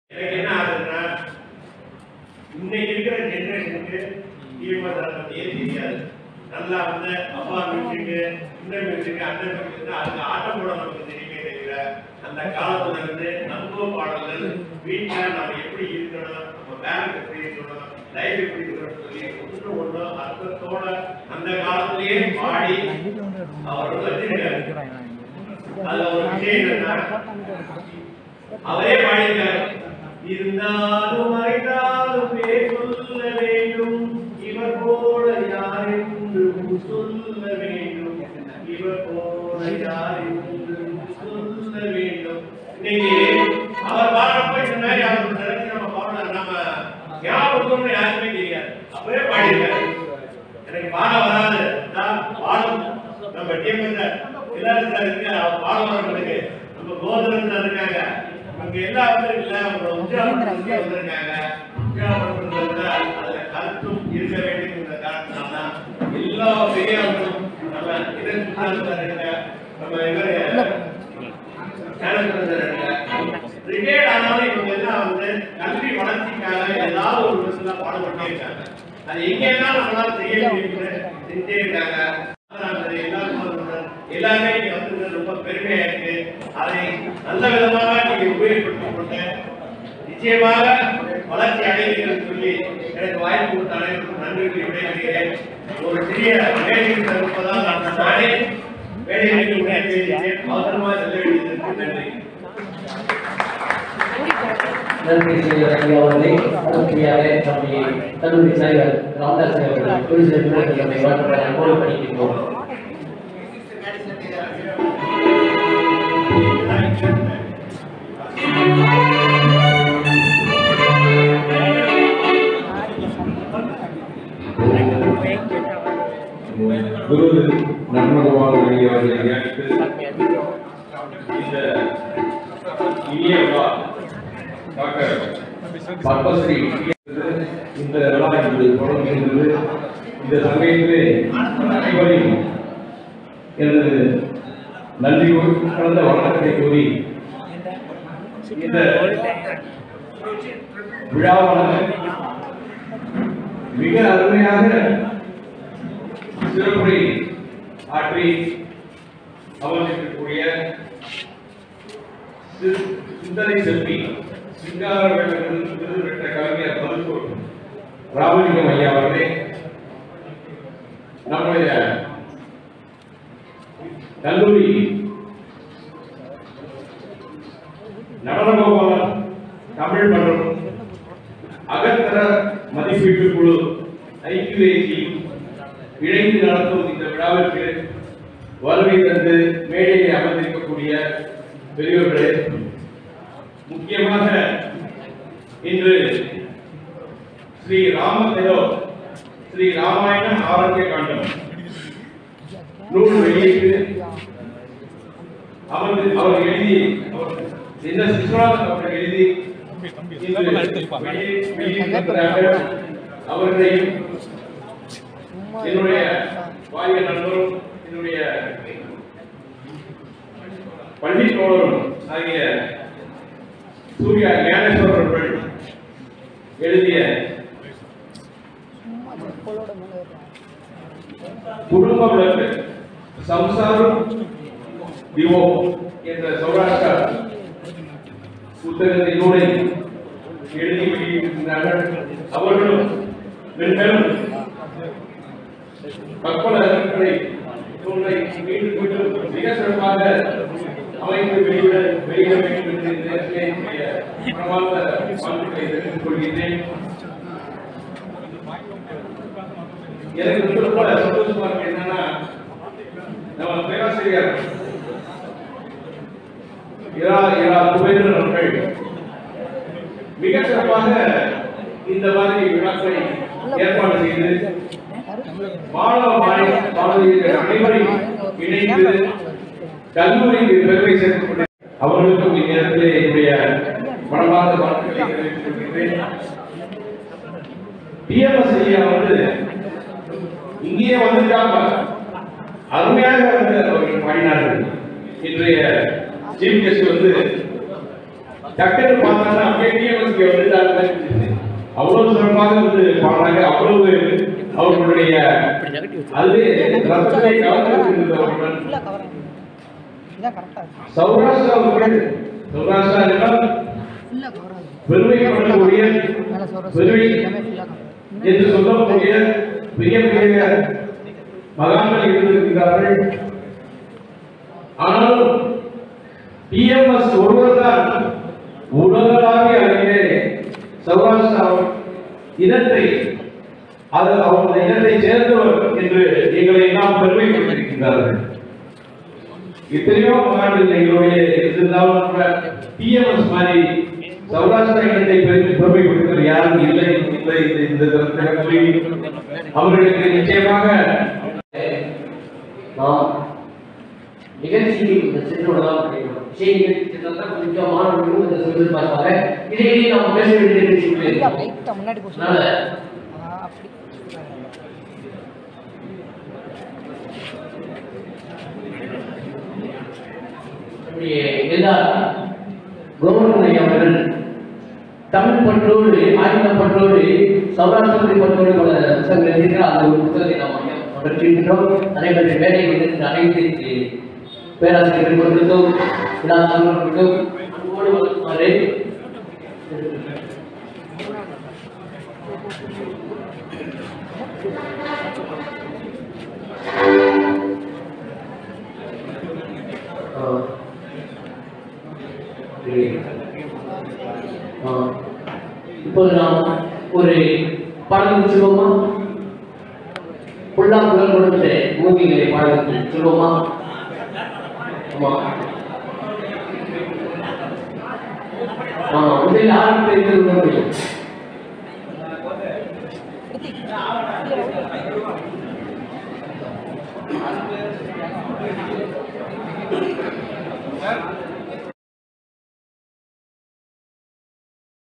எனக்கு என்ன ஆகுதுன்னா இன்னைக்கு இருக்கிற ஜெனரேஷனுக்கு தீவிர பத்தியே தெரியாது நல்லா வந்து அப்பா மியூசிக்கு இந்த மியூசிக் அந்த மியூசிக் அதுக்கு ஆட்டம் போட நமக்கு தெரியுமே தெரியல அந்த காலத்துல இருந்து நம்ம பாடல்கள் வீட்டுல நம்ம எப்படி இருக்கணும் நம்ம பேரண்ட் எப்படி இருக்கணும் லைஃப் எப்படி இருக்கணும்னு சொல்லி ஒன்று ஒன்று அர்த்தத்தோட அந்த காலத்திலேயே பாடி அவர் வச்சிருக்காரு அதுல ஒரு விஷயம் என்னன்னா அவரே பாடியிருக்காரு இருந்தாலும் மறைந்தாலும் பேர் சொல்ல வேண்டும் இவர் போல யார் என்று சொல்ல வேண்டும் இவர் போல யார் என்று சொல்ல வேண்டும் இன்னைக்கு அவர் பாடுறப்ப இந்த மாதிரி அவர் நினைச்சு நம்ம பாடலாம் நம்ம ஞாபகம்னு யாருமே தெரியாது அப்பவே பாடியிருக்காரு எனக்கு பாட வராது நான் பாடும் நம்ம டீம் எல்லாரும் சார் இருக்கு அவர் பாட வரவங்களுக்கு நம்ம கோதரன் சார் இருக்காங்க அங்க எல்லாரும் இல்ல அவங்க உற்சாகப்படுத்தி வந்திருக்காங்க உற்சாகப்படுத்துறதுல அதுல கருத்தும் இருக்க வேண்டும் என்ற காரணத்தினால எல்லா பெரியவர்களும் நம்ம இதன் சார் இருக்க நம்ம இவரு ரிட்டையர்ட் ஆனாலும் இவங்க எல்லாம் வந்து கல்வி வளர்ச்சிக்காக ஏதாவது ஒரு விதத்துல பாடுபட்டே இருக்காங்க அது எங்க எல்லாம் நம்மளால செய்ய முடியும்னு செஞ்சே இருக்காங்க அதனால அது எல்லாருக்கும் ஒரு- எல்லாமே இங்க வந்து ரொம்ப பெருமையா இருக்கு அதை நல்ல விதமாக நீங்க உபயோகப்படுத்திக் கொண்டு நிச்சயமாக வளர்ச்சி அடைவீர்கள் சொல்லி எனக்கு வாய்ப்பு கொடுத்த அனைவருக்கும் நன்றி கூறி விடைபெறுகிறேன் ஒரு சிறிய வேலையில் இருப்பதால் நான் நானே வேலையில் உரையாற்றியிருக்கிறேன் அவசரமாக செல்ல வேண்டியதற்கு நன்றி நன்றி செய்ய அவர்களே அடுத்தபடியாக நம்முடைய கல்லூரி தலைவர் ராமதாஸ் அவர்கள் ஒரு சில நிமிடங்கள் நம்மை வாழ்த்துக்களை அன்போடு படிக்கின்றோம் குரு நன்மகவான் அவர்களை நினைத்து இந்த இனிய விழா டாக்டர் பத்மஸ்ரீ இந்த விழா என்பது தொடங்குகின்றது இந்த சமயத்திலே அனைவரையும் எனது நன்றி கலந்த வணக்கத்தை கூறி இந்த விழாவானது மிக அருமையாக சிறப்புரை ஆற்றி அமர்ந்திருக்கக்கூடிய சி- சிந்தனை செல்வி சிங்கார வேலன் விருது பெற்ற கவிஞர் மருத்துவர் ராமலிங்கம் ஐயா அவர்களே நம்முடைய கல்லூரி நடனகோபாலன் தமிழ் மற்றும் அகத்தர மதிப்பீட்டு குழு ஐக்கியூஏசி இணைந்து நடத்தும் இந்த விழாவிற்கு வருகை தந்து மேடையில் அமர்ந்திருக்கக்கூடிய பெரியவர்களே முக்கியமாக இன்று ஸ்ரீ ராமதேவோ ஸ்ரீ ராமாயணம் ஆரோக்கிய காண்டம் நூல் வெளியிட்டு அமர்ந்து அவர் எழுதி அவர் என்ன விஸ்வநாதன் அவர்கள் எழுதி இன்று வெளியே- வெளியிட்டிருக்கிறார்கள். அவர்களையும் என்னுடைய வாரிய நண்பரும் என்னுடைய பள்ளி தோழரும் ஆகிய சூர்யா ஞானேஸ்வரர் அவர்கள் எழுதிய குடும்ப விளக்கு சம்சாரம் திவோ என்ற சௌராஷ்டிரா புத்தகத்தை நூலை எழுதி வெளியிட்டிருக்கிறார்கள் அவர்களும் மென்மேலும் பற்பல அறிஞர்களை நூலை மீண்டும் மீண்டும் மிக சிறப்பாக அமைத்து வெளியிட வெளியிட வேண்டும் என்று இந்த நேரத்திலே என்னுடைய மனமார்ந்த வாழ்த்துக்களை தெரிவித்துக் கொள்கின்றேன் எனக்கு ரொம்ப ரொம்ப சந்தோஷமா இருக்கு என்னன்னா நம்ம பேராசிரியர் இரா இரா குபேந்திரன் அவர்கள் மிக சிறப்பாக இந்த மாதிரி விழாக்களை ஏற்பாடு செய்து மாணவ மாணவி மாணவியர்கள் அனைவரையும் இணைந்து கல்லூரிக்கு பெருமை சேர்த்துக் கொண்டு அவர்களுக்கும் இந்நேரத்திலே என்னுடைய மனமார்ந்த வாழ்த்துக்களை தெரிவித்துக் கொள்கிறேன் டிஎம்எஸ் ஐயா வந்து இங்கேயே வந்துட்டாங்க அருமையாக வந்து அவர்கள் பாடினார்கள் இன்றைய சீஃப் கெஸ்ட் வந்து டக்குன்னு பார்த்தாங்கன்னா அப்படியே டிஎம்எஸ்கே வந்து அது மாதிரி இருந்துச்சு. அவ்வளவு சிறப்பாக வந்து பாடுறாங்க அவ்வளவு அவர்களுடைய அது ரத்தத்தை கலந்திருக்கின்றவர்கள் ஃபுல்லாக கவர் ஆகும் இதான் கரெக்டாக இருக்கும் சௌராஷ்டிராவுக்கு சௌராஷ்டிரா என்றால் ஃபுல்லாக கவர் ஆகும் பெருமைப்படக்கூடிய மேலே சொல்கிற பெருமை எல்லாமே ஃபுல்லாக கவர் என்று சொல்லக்கூடிய பெரிய பெரிய மகான்கள் இருந்திருக்கிறார்கள் ஆனால் டிஎம்எஸ் ஒருவர் தான் உலகளாவிய அளவிலே சௌராஷ்டிரா இனத்தை அது அவருடைய இனத்தை சேர்ந்தவர் என்று எங்களை எல்லாம் பெருமைப்படுத்தியிருக்கிறார்கள் எத்தனையோ மகான்கள் எங்களுடைய இருந்தாலும் கூட டிஎம்எஸ் மாதிரி சௌராஷ்டிரா இனத்தை பெருமை பெருமைப்படுத்துகிற யாரும் இல்லை இல்லை இந்த இந்த தினத்திலே அவர்களுக்கு நிச்சயமாக நாம் நிகழ்ச்சிக்கு இந்த சென்றோட தான் கிடைக்கும் விஷய நிகழ்ச்சி சென்றால் கொஞ்சம் மாணவர்களும் இந்த சொல்லி பார்ப்பாங்க இடையிலேயே நாம் பேச வேண்டிய நிகழ்ச்சிகள் இருக்கும் லைட்டாக முன்னாடி போச்சு அதனால அப்படி நம்முடைய எல்லா கவர்னர் ஐயா அவர்கள் தமிழ் பற்றோடு ஆயுத பற்றோடு சௌராஷ்டிர பற்றோடு பல புத்தகங்கள் இருக்கிறார் அந்த ஒரு புத்தகத்தை நாம் பற்றியிருக்கிறோம் நடைபெற்ற வேலை வந்து அனைத்து பேராசிரியர்களுக்கும் விழாக்களுக்கும் அன்போடு வருமாறு ஆ. சரி. ஆ. இப்போது நாம் ஒரு பாடலுக்கு சொல்லுவோமா புல்லா புகழ் கொடுத்த மூவிகளை பாடலுக்கு சொல்லுவோமா ஆமா ஆமா முதலில் ஆரம்பித்து இருக்கிறது முடியும் கிருத்திக்